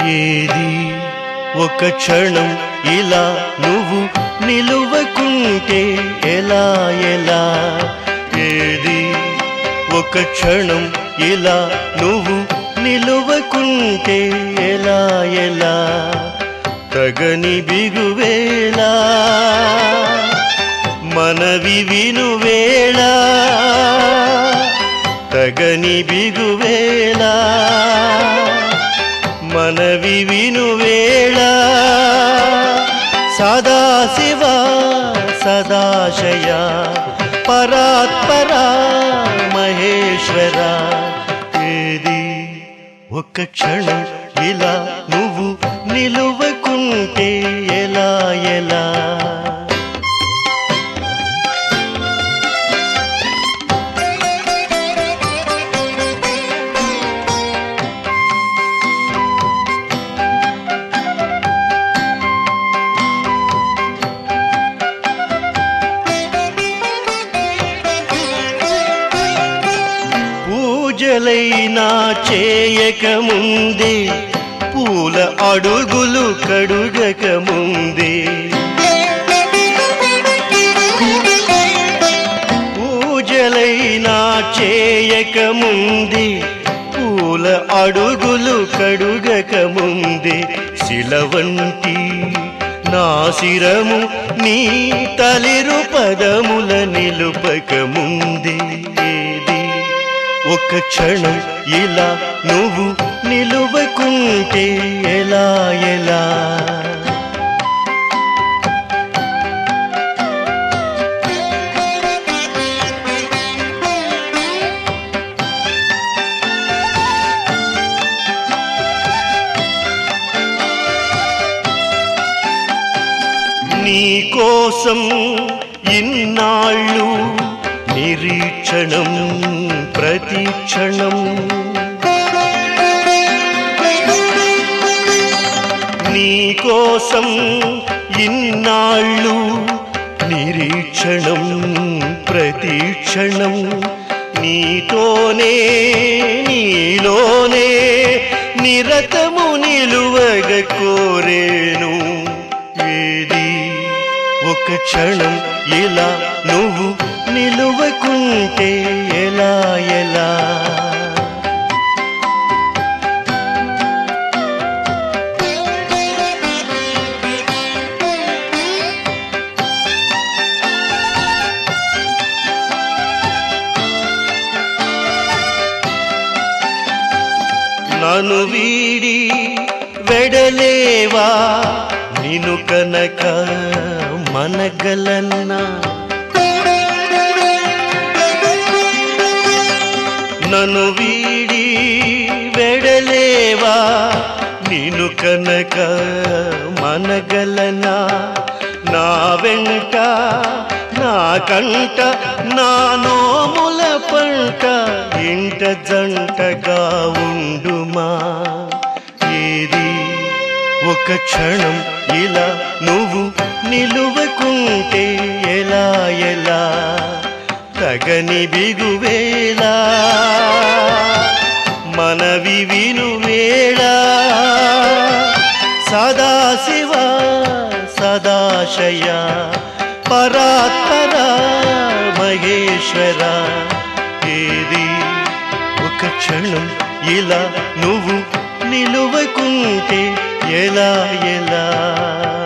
ఏది ఒక క్షణం ఇలా నువ్వు నిలువకుంటే ఎలా ఎలా ఏది ఒక క్షణం ఇలా నువ్వు నిలువకుంటే ఎలా ఎలా తగని బిగువేలా మనవి వినువేళ తగని బిగువేలా మనవి వినువేళ సదాశివ సదాశయ పరాత్పర మహేశ్వర ఏది ఒక్క క్షణం ఇలా నువ్వు నిలువకుంటే ఎలా ఎలా పూజలైనా చేయకముందే పూల అడుగులు కడుగకముందే పూజలైనా చేయకముందే పూల అడుగులు కడుగకముందే శిలవంటి నా శిరము నీ తలిరు పదముల నిలుపకముందే ఏది ఒక క్షణం ఇలా నువ్వు నిలువకుంటే ఎలా ఎలా నీ కోసం ఇన్నాళ్ళు నిరీక్షణం ప్రతి క్షణం నీ కోసం ఇన్నాళ్ళు నిరీక్షణం ప్రతి క్షణం నీతోనే నీలోనే నిరతము నిలువగ కోరేను ఏది ఒక క్షణం ఇలా నువ్వు నిలువకుంటే ఎలా ఎలా నను వీడి వెడలేవా నిను కనక మనగలన్నా నన్ను వీడి వెడలేవా నిను కనక మనగలనా నా వెంట నా కంట నా నోముల పంట ఇంట జంటగా ఉండుమా ఏది ఒక క్షణం ఇలా నువ్వు నిలువకుంటే ఎలా ఎలా తగని బిగువేలా మనవి వినువేళ సదాశివ సదాశయ పరాత్పర మహేశ్వర ఏది ఒక క్షణం ఇలా నువ్వు నిలువకుంటే ఎలా ఎలా